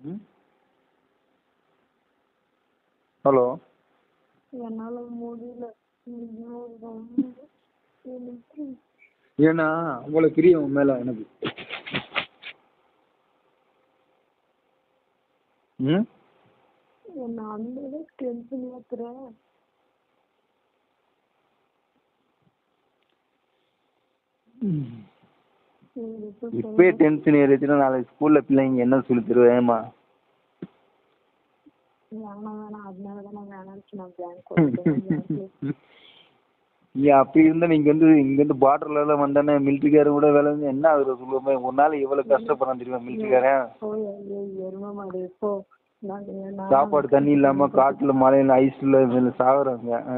ம் ஹலோ என்னால முடியல ஐயோ ரொம்ப எனக்கு ஏன்னா அவ்வளோ பிரியம் உன் மேலே எனக்கு ம் என்ன அந்த அளவுக்கு டென்ஷன் ஏத்துற சரி, இப்ப இப்பயே டென்ஷன் ஏறிச்சுன்னா நாளைக்கு ஸ்கூலில் பிள்ளைங்க என்ன சொல்லி தருவேம்மா வேணாம் வேணாம் அதனால தான் நான் வேணாம்னு நான் பேங்க் கொடுத்துட்டேன் நீ அப்படி இருந்தா நீங்க வந்து இங்க இருந்து பார்டர்ல எல்லாம் வந்தானே மிலிட்டரிக்காரன் கூட வேலை செஞ்சா என்ன ஆகுது சொல்லுவோமே ஒரு நாள் எவ்வளவு கஷ்டப்படுறான் தெரியுமா மிலிட்டரிக்காரன் போய் ஐயோ எருமை மாடு போ நான் நான் சாப்பாடு தண்ணி இல்லாம காட்டுல மழையில ஐஸ்ல இதுல சாகுறாங்க ஆ?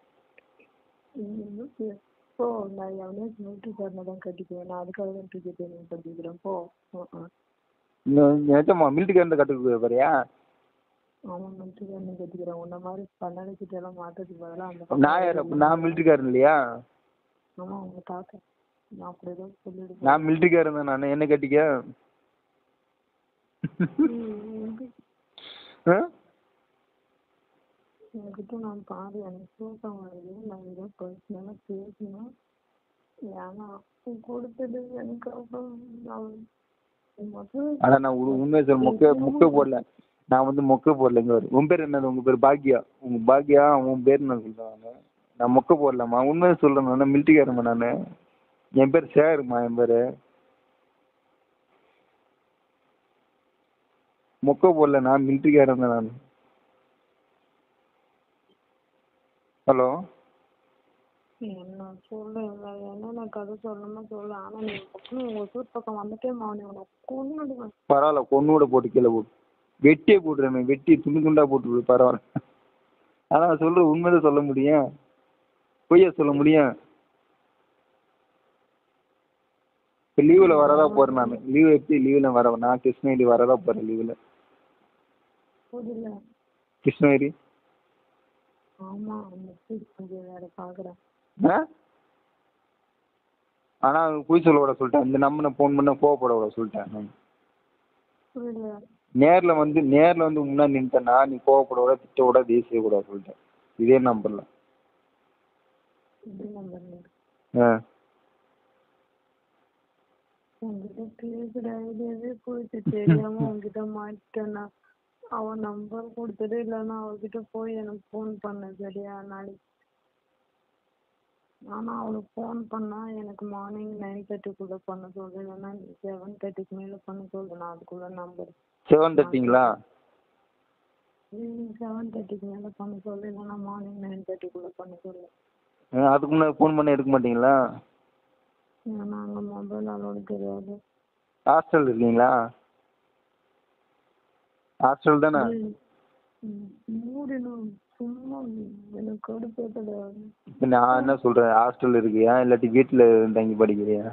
ம், சரி. போ நான் எவனையும் மிலிட்ரிக்காரனை தான் கட்டிக்குவேன் நான் அதுக்காக தான் டிக்கெட் ட்ரைனிங் படிக்கிறேன் போ ம், ம். இன்னும் நிஜமா மிலிட்டரிக்காரன் கட்டுக்கு பாரியா அவன் மிலிட்ரிக்காரனை கட்டிக்கிறேன் உன்ன மாதிரி பன்னெண்டு கிட்ட எல்லாம் மாட்டதுக்கு பதிலாக அந்த நான் யார் அப்ப நான் மிலிட்டரிக்காரன் இல்லையா ஆமா உங்க தாத்தா நான் அப்படிதான் சொல்லிடுவேன் நான் மிலிட்டரிக்காரன் தான் நான் என்ன கட்டிக்க ஆ? என்கிட்ட நான் பாரு எனக்கு தூக்கம் வருது நான் ஏதோ பர்சனலாக பேசணும் ஏன்னா நீ கொடுத்தது எனக்கு அப்புறம் நான் முதல்ல ஆனா நான் உ- உண்மையை சொல்ல மொக்க மொக்க போடல நான் வந்து மொக்க போடல இங்க வரு உன் பேர் என்னது உங்க பேர் பாக்கியா உங்க பாக்கியா உன் பேர் என்ன சொல்றாங்க நான் மொக்க போடலம்மா உண்மையை சொல்றேன் நான் மிலிட்டரிக்காரம்மா நான் என் பேர் சேகர்மா என் பேரு மொக்க போடல நான் மிலிட்டரிக்காரன் தான் நான் ஹலோ என்ன சொல்லு என்னென்ன கதை சொல்லணுமோ சொல்லு ஆனா நீ பக்கம் உங்க ஊர் பக்கம் வந்துட்டே மாவனே உனக்கு கொன்னுடுவேன் பரவாயில்ல கொன்னு கூட போட்டு கீழே போட்டு வெட்டியே போட்டுருவேன் வெட்டி துண்டு துண்டா போட்டு விடு பரவாயில்ல ஆனா சொல்ற உண்மைதான் சொல்ல முடியும் பொய்யா சொல்ல முடியும் இப்போ லீவில் வரதா போகிறேன் நான் லீவ் எப்படி லீவில் வர நான் கிருஷ்ணகிரி வரதா போகிறேன் லீவில் புரியல கிருஷ்ணகிரி ஆமா அந்த சீட் வேற பாக்குறேன் ஆ ஆனால் பொய் சொல்ல விட சொல்லிட்டேன் இந்த நம்பரை ஃபோன் பண்ண கோவப்பட விட சொல்லிட்டேன் நான் புரியல நேரில் வந்து நேரில் வந்து முன்னாடி நின்ட்டேன்னா நீ கோவப்பட விட திட்ட விட தேசிய கூட சொல்லிட்டேன் இதே நம்பரில் இது நம்பர் ஆ உங்ககிட்ட பேசுற ஐடியாவே போயிட்டு தெரியாம உங்ககிட்ட மாட்டேன்னா அவன் நம்பர் கொடுத்துட்டு இல்லைன்னா அவகிட்ட போய் எனக்கு ஃபோன் பண்ண சரியா நாளைக்கு ஆனா அவளுக்கு ஃபோன் பண்ணா எனக்கு மார்னிங் நைன் தேர்ட்டிக்குள்ள பண்ண சொல்லு இல்லைன்னா செவன் தேர்ட்டிக்கு மேல பண்ண சொல்லு நான் அதுக்குள்ள நம்பர் செவன் தேர்ட்டிங்களா செவன் தேர்ட்டிக்கு மேல பண்ண சொல்லு இல்லைன்னா மார்னிங் நைன் தேர்ட்டிக்குள்ள பண்ண சொல்லு ஆ, அதுக்கு முன்னாடி ஃபோன் பண்ண எடுக்க மாட்டீங்களா ஏன்னா அங்க மொபைல் அலோடு தெரியாது ஹாஸ்டல் இருக்கீங்களா ஹாஸ்டல் தானே ம், மூடிடும் சும்மா எனக்கு கடுப்பேத்தல இப்போ நான் என்ன சொல்கிறேன் ஹாஸ்டல் இருக்கியா இல்லாட்டி வீட்டில் தங்கி படிக்கிறியா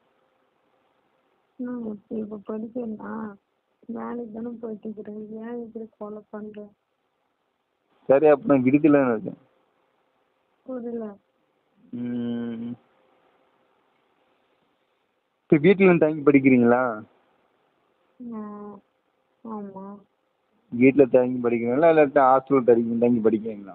நான் இப்ப இப்ப படிக்கிறேன்னா வேலைக்கு தானே போயிட்டு இருக்கிறேன் ஏன் இப்படி ஃபாலோ பண்றேன் சரி அப்போ நான் விடுக்கல இருக்கேன் புரியல ம். இப்போ வீட்டில் தங்கி படிக்கிறீங்களா ஆ, ஆமா வீட்டில் தங்கி படிக்கிறீங்களா இல்லாட்டி ஹாஸ்டல் தங்கி தங்கி படிக்கிறீங்களா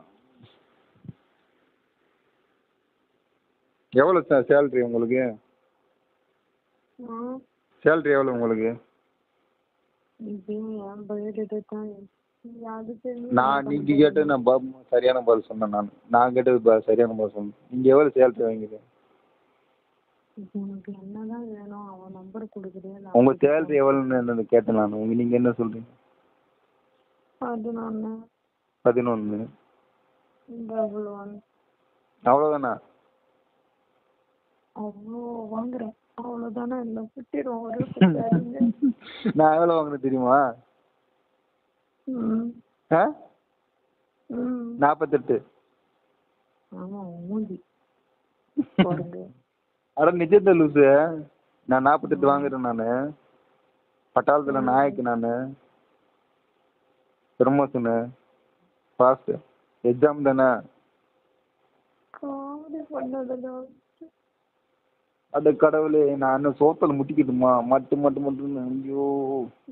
எவ்வளோ சார் சேலரி உங்களுக்கு ஆ, சேலரி எவ்வளோ உங்களுக்கு இப்பயும் என் பையன்கிட்ட தான் அது தெரியும் நான் நீங்கள் கேட்டது நான் ப சரியான பதில் சொன்னேன் நான் நான் கேட்டது ப சரியான பதில் சொன்னேன் நீங்கள் எவ்வளோ சேலரி வாங்கிக்கிறீங்க இப்ப உனக்கு என்னதான் வேணும் அவன் நம்பர் கொடுக்குறேன் உங்கள் சேலரி எவ்வளோன்னு என்னது கேட்டேன் நான் உங்க நீங்கள் என்ன சொல்கிறீங்க அது நான் பதினொன்று டபுள் ஒன் அவ்வளோதானா அவ்வளோ வாங்குறேன் அவ்வளோதானே இல்லை விட்டுடும் ஒரு சரிங்க நான் எவ்வளோ வாங்கினேன் தெரியுமா ம் ஆ ம் நாற்பத்தெட்டு ஆமா மூஞ்சி பாருங்க அட நிஜத்தை லூசு நான் நாற்பத்தெட்டு வாங்குறேன் நான் பட்டாளத்தில் நாயக்கு நான் ப்ரமோஷனு ஃபாஸ்ட்டு எக்ஸாம் தானே காமெடி பண்ணதெல்லாம் அட கடவுளே நான் இன்னும் சோத்தில் முட்டிக்கிட்டுமா மட்டு மட்டு மட்டும்னு ஐயோ